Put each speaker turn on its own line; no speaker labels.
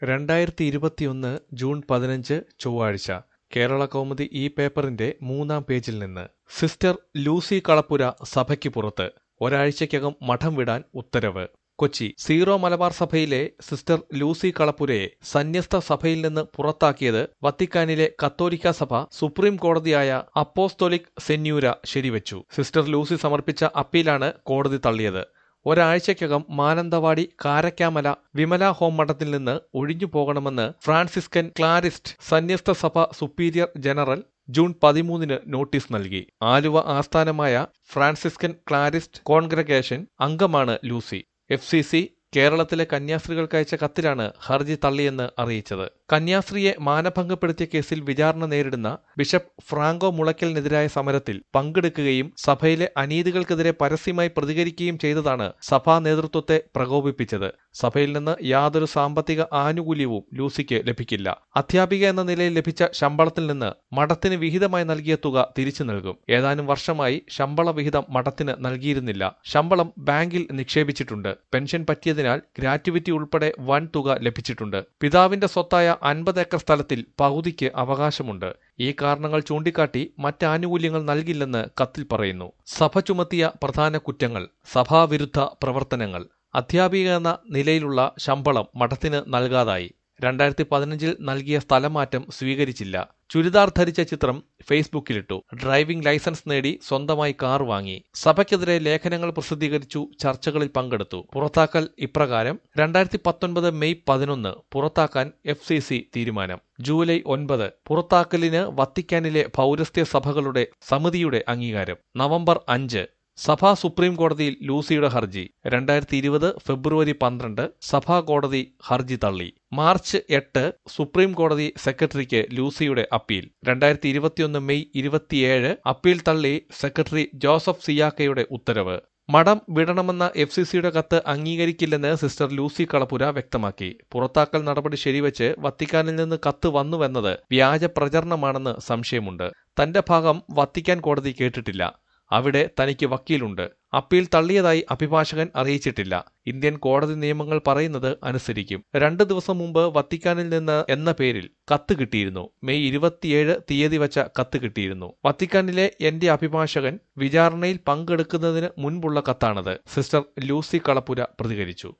രണ്ടായിരത്തി ഇരുപത്തിയൊന്ന് ജൂൺ പതിനഞ്ച് ചൊവ്വാഴ്ച കേരള കൗമുദി ഈ പേപ്പറിന്റെ മൂന്നാം പേജിൽ നിന്ന് സിസ്റ്റർ ലൂസി കളപ്പുര സഭയ്ക്ക് പുറത്ത് ഒരാഴ്ചയ്ക്കകം മഠം വിടാൻ ഉത്തരവ് കൊച്ചി സീറോ മലബാർ സഭയിലെ സിസ്റ്റർ ലൂസി കളപ്പുരയെ സന്യസ്ത സഭയിൽ നിന്ന് പുറത്താക്കിയത് വത്തിക്കാനിലെ കത്തോലിക്ക സഭ സുപ്രീം കോടതിയായ അപ്പോസ്തോലിക് സെന്യൂര ശരിവച്ചു സിസ്റ്റർ ലൂസി സമർപ്പിച്ച അപ്പീലാണ് കോടതി തള്ളിയത് ഒരാഴ്ചയ്ക്കകം മാനന്തവാടി കാരക്കാമല വിമല ഹോം മഠത്തിൽ നിന്ന് ഒഴിഞ്ഞു പോകണമെന്ന് ഫ്രാൻസിസ്കൻ ക്ലാരിസ്റ്റ് സന്യസ്ത സഭ സുപ്പീരിയർ ജനറൽ ജൂൺ പതിമൂന്നിന് നോട്ടീസ് നൽകി ആലുവ ആസ്ഥാനമായ ഫ്രാൻസിസ്കൻ ക്ലാരിസ്റ്റ് കോൺഗ്രഗേഷൻ അംഗമാണ് ലൂസി എഫ് സി സി കേരളത്തിലെ കന്യാസ്ത്രീകൾക്ക് അയച്ച കത്തിലാണ് ഹർജി തള്ളിയെന്ന് അറിയിച്ചത് കന്യാസ്ത്രീയെ മാനഭംഗപ്പെടുത്തിയ കേസിൽ വിചാരണ നേരിടുന്ന ബിഷപ്പ് ഫ്രാങ്കോ മുളയ്ക്കലിനെതിരായ സമരത്തിൽ പങ്കെടുക്കുകയും സഭയിലെ അനീതികൾക്കെതിരെ പരസ്യമായി പ്രതികരിക്കുകയും ചെയ്തതാണ് സഭാ നേതൃത്വത്തെ പ്രകോപിപ്പിച്ചത് സഭയിൽ നിന്ന് യാതൊരു സാമ്പത്തിക ആനുകൂല്യവും ലൂസിക്ക് ലഭിക്കില്ല അധ്യാപിക എന്ന നിലയിൽ ലഭിച്ച ശമ്പളത്തിൽ നിന്ന് മഠത്തിന് വിഹിതമായി നൽകിയ തുക തിരിച്ചു നൽകും ഏതാനും വർഷമായി ശമ്പള വിഹിതം മഠത്തിന് നൽകിയിരുന്നില്ല ശമ്പളം ബാങ്കിൽ നിക്ഷേപിച്ചിട്ടുണ്ട് പെൻഷൻ പറ്റിയതിനാൽ ഗ്രാറ്റുവിറ്റി ഉൾപ്പെടെ വൻ തുക ലഭിച്ചിട്ടുണ്ട് പിതാവിന്റെ സ്വത്തായ അൻപത് ഏക്കർ സ്ഥലത്തിൽ പകുതിക്ക് അവകാശമുണ്ട് ഈ കാരണങ്ങൾ ചൂണ്ടിക്കാട്ടി മറ്റാനുകൂല്യങ്ങൾ നൽകില്ലെന്ന് കത്തിൽ പറയുന്നു സഭ ചുമത്തിയ പ്രധാന കുറ്റങ്ങൾ സഭാവിരുദ്ധ പ്രവർത്തനങ്ങൾ അധ്യാപിക എന്ന നിലയിലുള്ള ശമ്പളം മഠത്തിന് നൽകാതായി രണ്ടായിരത്തി പതിനഞ്ചിൽ നൽകിയ സ്ഥലമാറ്റം സ്വീകരിച്ചില്ല ചുരിദാർ ധരിച്ച ചിത്രം ഫേസ്ബുക്കിലിട്ടു ഡ്രൈവിംഗ് ലൈസൻസ് നേടി സ്വന്തമായി കാർ വാങ്ങി സഭയ്ക്കെതിരെ ലേഖനങ്ങൾ പ്രസിദ്ധീകരിച്ചു ചർച്ചകളിൽ പങ്കെടുത്തു പുറത്താക്കൽ ഇപ്രകാരം രണ്ടായിരത്തി പത്തൊൻപത് മെയ് പതിനൊന്ന് പുറത്താക്കാൻ എഫ് സി സി തീരുമാനം ജൂലൈ ഒൻപത് പുറത്താക്കലിന് വത്തിക്കാനിലെ പൗരസ്ത്യ സഭകളുടെ സമിതിയുടെ അംഗീകാരം നവംബർ അഞ്ച് സഭാ സുപ്രീം കോടതിയിൽ ലൂസിയുടെ ഹർജി രണ്ടായിരത്തി ഇരുപത് ഫെബ്രുവരി പന്ത്രണ്ട് സഭാ കോടതി ഹർജി തള്ളി മാർച്ച് എട്ട് സുപ്രീം കോടതി സെക്രട്ടറിക്ക് ലൂസിയുടെ അപ്പീൽ രണ്ടായിരത്തി ഇരുപത്തിയൊന്ന് മെയ് ഇരുപത്തിയേഴ് അപ്പീൽ തള്ളി സെക്രട്ടറി ജോസഫ് സിയാക്കയുടെ ഉത്തരവ് മഠം വിടണമെന്ന എഫ് സി സിയുടെ കത്ത് അംഗീകരിക്കില്ലെന്ന് സിസ്റ്റർ ലൂസി കളപ്പുര വ്യക്തമാക്കി പുറത്താക്കൽ നടപടി ശരിവെച്ച് വത്തിക്കാനിൽ നിന്ന് കത്ത് വന്നുവെന്നത് വ്യാജ പ്രചരണമാണെന്ന് സംശയമുണ്ട് തന്റെ ഭാഗം വത്തിക്കാൻ കോടതി കേട്ടിട്ടില്ല അവിടെ തനിക്ക് വക്കീലുണ്ട് അപ്പീൽ തള്ളിയതായി അഭിഭാഷകൻ അറിയിച്ചിട്ടില്ല ഇന്ത്യൻ കോടതി നിയമങ്ങൾ പറയുന്നത് അനുസരിക്കും രണ്ട് ദിവസം മുമ്പ് വത്തിക്കാനിൽ നിന്ന് എന്ന പേരിൽ കത്ത് കിട്ടിയിരുന്നു മെയ് ഇരുപത്തിയേഴ് തീയതി വച്ച കത്ത് കിട്ടിയിരുന്നു വത്തിക്കാനിലെ എന്റെ അഭിഭാഷകൻ വിചാരണയിൽ പങ്കെടുക്കുന്നതിന് മുൻപുള്ള കത്താണത് സിസ്റ്റർ ലൂസി കളപ്പുര പ്രതികരിച്ചു